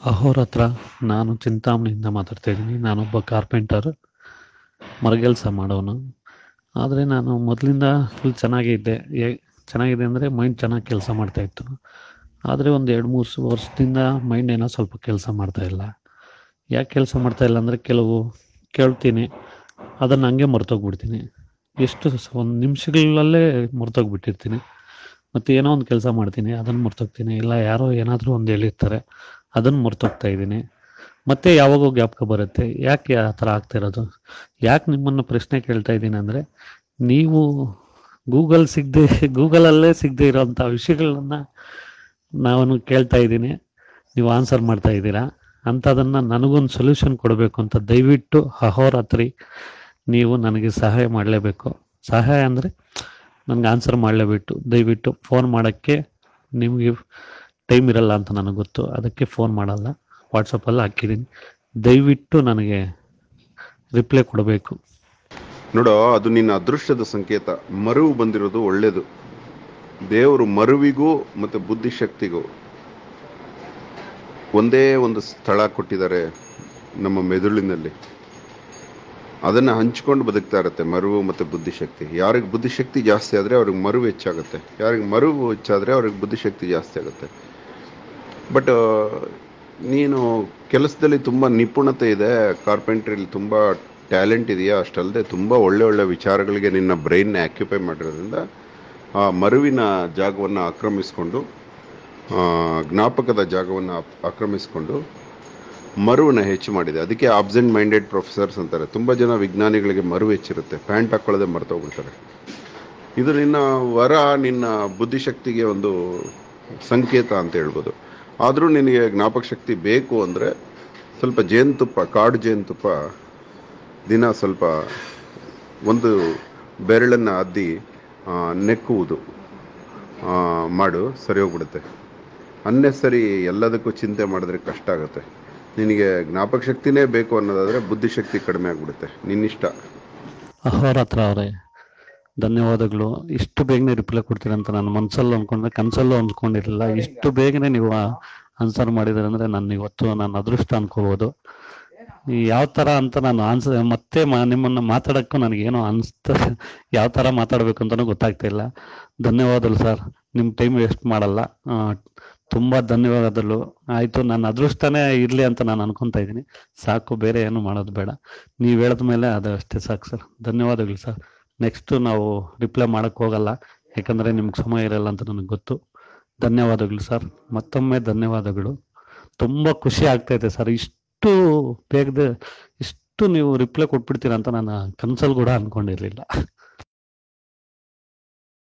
ಅಹೋರಾತ್ರ ನಾನು ಚಿಂತಾಮಣಿಯಿಂದ ಮಾತಾಡ್ತಾ ಇದ್ದೀನಿ ನಾನೊಬ್ಬ ಕಾರ್ಪೆಂಟರ್ ಮರಗೆಲಸ ಮಾಡೋನು ಆದರೆ ನಾನು ಮೊದಲಿಂದ ಫುಲ್ ಚೆನ್ನಾಗೇ ಇದ್ದೆ ಏ ಚೆನ್ನಾಗಿದೆ ಅಂದರೆ ಮೈಂಡ್ ಚೆನ್ನಾಗಿ ಕೆಲಸ ಮಾಡ್ತಾಯಿತ್ತು ಆದರೆ ಒಂದು ಎರಡು ಮೂರು ವರ್ಷದಿಂದ ಮೈಂಡ್ ಏನೋ ಸ್ವಲ್ಪ ಕೆಲಸ ಮಾಡ್ತಾಯಿಲ್ಲ ಯಾಕೆ ಕೆಲಸ ಮಾಡ್ತಾಯಿಲ್ಲ ಅಂದರೆ ಕೆಲವು ಕೇಳ್ತೀನಿ ಅದನ್ನು ಹಂಗೆ ಮರ್ತೋಗ್ಬಿಡ್ತೀನಿ ಎಷ್ಟು ಒಂದು ನಿಮಿಷಗಳಲ್ಲೇ ಮರ್ತೋಗ್ಬಿಟ್ಟಿರ್ತೀನಿ ಮತ್ತು ಏನೋ ಒಂದು ಕೆಲಸ ಮಾಡ್ತೀನಿ ಅದನ್ನು ಮರ್ತೋಗ್ತೀನಿ ಇಲ್ಲ ಯಾರೋ ಏನಾದರೂ ಒಂದು ಹೇಳಿರ್ತಾರೆ ಅದನ್ನು ಮರ್ತೋಗ್ತಾ ಇದ್ದೀನಿ ಮತ್ತೆ ಯಾವಾಗೋ ಜ್ಞಾಪಕ ಬರುತ್ತೆ ಯಾಕೆ ಆ ಥರ ಆಗ್ತಿರೋದು ಯಾಕೆ ನಿಮ್ಮನ್ನು ಪ್ರಶ್ನೆ ಕೇಳ್ತಾ ಇದ್ದೀನಿ ಅಂದರೆ ನೀವು ಗೂಗಲ್ ಸಿಗದೆ ಗೂಗಲಲ್ಲೇ ಸಿಗದೆ ಇರೋಂಥ ವಿಷಯಗಳನ್ನ ನಾನು ಕೇಳ್ತಾ ಇದ್ದೀನಿ ನೀವು ಆನ್ಸರ್ ಮಾಡ್ತಾ ಇದ್ದೀರಾ ಅಂಥದನ್ನು ನನಗೊಂದು ಸೊಲ್ಯೂಷನ್ ಕೊಡಬೇಕು ಅಂತ ದಯವಿಟ್ಟು ಅಹೋರಾತ್ರಿ ನೀವು ನನಗೆ ಸಹಾಯ ಮಾಡಲೇಬೇಕು ಸಹಾಯ ಅಂದರೆ ನನಗೆ ಆನ್ಸರ್ ಮಾಡಲೇಬಿಟ್ಟು ದಯವಿಟ್ಟು ಫೋನ್ ಮಾಡೋಕ್ಕೆ ನಿಮಗೆ ಟೈಮ್ ಇರಲ್ಲ ಅಂತ ನನಗೆ ಗೊತ್ತು ಅದಕ್ಕೆ ಫೋನ್ ಮಾಡಲ್ಲ ವಾಟ್ಸಪ್ಪಲ್ಲಿ ಹಾಕಿದ್ದೀನಿ ದಯವಿಟ್ಟು ನನಗೆ ರಿಪ್ಲೈ ಕೊಡಬೇಕು ನೋಡೋ ಅದು ನಿನ್ನ ಅದೃಷ್ಟದ ಸಂಕೇತ ಮರುವು ಬಂದಿರೋದು ಒಳ್ಳೇದು ದೇವರು ಮರುವಿಗೂ ಮತ್ತು ಬುದ್ಧಿಶಕ್ತಿಗೂ ಒಂದೇ ಒಂದು ಸ್ಥಳ ಕೊಟ್ಟಿದ್ದಾರೆ ನಮ್ಮ ಮೆದುಳಿನಲ್ಲಿ ಅದನ್ನು ಹಂಚ್ಕೊಂಡು ಬದುಕ್ತಾ ಇರುತ್ತೆ ಮರುವು ಮತ್ತು ಬುದ್ಧಿಶಕ್ತಿ ಯಾರಿಗೆ ಬುದ್ಧಿಶಕ್ತಿ ಜಾಸ್ತಿ ಆದರೆ ಅವ್ರಿಗೆ ಮರುವು ಹೆಚ್ಚಾಗುತ್ತೆ ಯಾರಿಗೆ ಮರುವು ಹೆಚ್ಚಾದರೆ ಅವ್ರಿಗೆ ಬುದ್ಧಿಶಕ್ತಿ ಜಾಸ್ತಿ ಆಗುತ್ತೆ ಬಟ್ ನೀನು ಕೆಲಸದಲ್ಲಿ ತುಂಬ ನಿಪುಣತೆ ಇದೆ ಕಾರ್ಪೆಂಟ್ರಿಲಿ ತುಂಬ ಟ್ಯಾಲೆಂಟ್ ಇದೆಯಾ ಅಷ್ಟಲ್ಲದೆ ತುಂಬ ಒಳ್ಳೆ ಒಳ್ಳೆ ವಿಚಾರಗಳಿಗೆ ನಿನ್ನ ಬ್ರೈನ್ನ ಆಕ್ಯುಪೈ ಮಾಡಿರೋದ್ರಿಂದ ಆ ಮರುವಿನ ಜಾಗವನ್ನು ಆಕ್ರಮಿಸಿಕೊಂಡು ಜ್ಞಾಪಕದ ಜಾಗವನ್ನು ಆಕ್ರಮಿಸಿಕೊಂಡು ಮರುವನ್ನು ಹೆಚ್ಚು ಮಾಡಿದೆ ಅದಕ್ಕೆ ಆಬ್ಸೆಂಟ್ ಮೈಂಡೆಡ್ ಪ್ರೊಫೆಸರ್ಸ್ ಅಂತಾರೆ ತುಂಬ ಜನ ವಿಜ್ಞಾನಿಗಳಿಗೆ ಮರು ಹೆಚ್ಚಿರುತ್ತೆ ಪ್ಯಾಂಟ್ ಹಾಕೊಳ್ಳೋದೆ ಮರ್ತೋಗ್ಬಿಡ್ತಾರೆ ಇದು ನಿನ್ನ ವರ ನಿನ್ನ ಬುದ್ಧಿಶಕ್ತಿಗೆ ಒಂದು ಸಂಕೇತ ಅಂತ ಹೇಳ್ಬೋದು ಆದರೂ ನಿನಗೆ ಜ್ಞಾಪಕ ಶಕ್ತಿ ಬೇಕು ಅಂದರೆ ಸ್ವಲ್ಪ ಜೇನುತುಪ್ಪ ಕಾಡು ಜೇನುತುಪ್ಪ ದಿನ ಸ್ವಲ್ಪ ಒಂದು ಬೆರಳನ್ನು ಅದ್ದಿ ನೆಕ್ಕುವುದು ಮಾಡು ಸರಿ ಹೋಗ್ಬಿಡುತ್ತೆ ಅನ್ನೆಸರಿ ಎಲ್ಲದಕ್ಕೂ ಚಿಂತೆ ಮಾಡಿದ್ರೆ ಕಷ್ಟ ಆಗುತ್ತೆ ನಿನಗೆ ಜ್ಞಾಪಕ ಶಕ್ತಿನೇ ಬೇಕು ಅನ್ನೋದಾದರೆ ಬುದ್ಧಿಶಕ್ತಿ ಕಡಿಮೆ ಆಗಿಬಿಡುತ್ತೆ ನಿನ್ನಿಷ್ಟ ಅಹೋರಾತ್ರ ಅವರೇ ಧನ್ಯವಾದಗಳು ಇಷ್ಟು ಬೇಗನೆ ರಿಪ್ಲೈ ಕೊಡ್ತೀರ ಅಂತ ನಾನು ಮನಸ್ಸಲ್ಲೂ ಅಂದ್ಕೊಂಡ್ರೆ ಕನಸಲ್ಲೂ ಅಂದ್ಕೊಂಡಿರಲಿಲ್ಲ ಇಷ್ಟು ಬೇಗನೆ ನೀವು ಆನ್ಸರ್ ಮಾಡಿದ್ರೆ ಅಂದರೆ ನಾನು ಇವತ್ತು ನಾನು ಅದೃಷ್ಟ ಅನ್ಕೋಬೋದು ಯಾವ ಥರ ಅಂತ ನಾನು ಆನ್ಸರ್ ಮತ್ತೆ ಮಾ ನಿಮ್ಮನ್ನು ಮಾತಾಡೋಕ್ಕೂ ನನಗೇನೋ ಅನಿಸ್ತಾ ಯಾವ ಥರ ಮಾತಾಡಬೇಕು ಅಂತಲೂ ಗೊತ್ತಾಗ್ತಾ ಇಲ್ಲ ಧನ್ಯವಾದಗಳು ಸರ್ ನಿಮ್ಮ ಟೈಮ್ ವೇಸ್ಟ್ ಮಾಡಲ್ಲ ತುಂಬ ಧನ್ಯವಾದಗಳು ಆಯಿತು ನನ್ನ ಅದೃಷ್ಟನೇ ಇರಲಿ ಅಂತ ನಾನು ಅನ್ಕೊತಾ ಇದ್ದೀನಿ ಸಾಕು ಬೇರೆ ಏನು ಮಾಡೋದು ಬೇಡ ನೀವು ಹೇಳಿದ ಮೇಲೆ ಅದು ಅಷ್ಟೇ ಸಾಕು ಸರ್ ಧನ್ಯವಾದಗಳು ಸರ್ ನೆಕ್ಸ್ಟು ನಾವು ರಿಪ್ಲೈ ಮಾಡೋಕ್ಕೆ ಹೋಗಲ್ಲ ಯಾಕಂದರೆ ನಿಮ್ಗೆ ಸಮಯ ಇರಲ್ಲ ಅಂತ ನನಗೆ ಗೊತ್ತು ಧನ್ಯವಾದಗಳು ಸರ್ ಮತ್ತೊಮ್ಮೆ ಧನ್ಯವಾದಗಳು ತುಂಬ ಖುಷಿ ಆಗ್ತೈತೆ ಸರ್ ಇಷ್ಟು ಬೇಗದೆ ಇಷ್ಟು ನೀವು ರಿಪ್ಲೈ ಕೊಟ್ಬಿಡ್ತೀರ ಅಂತ ನಾನು ಕನ್ಸಲ್ಲಿ ಕೂಡ ಅಂದ್ಕೊಂಡಿರಲಿಲ್ಲ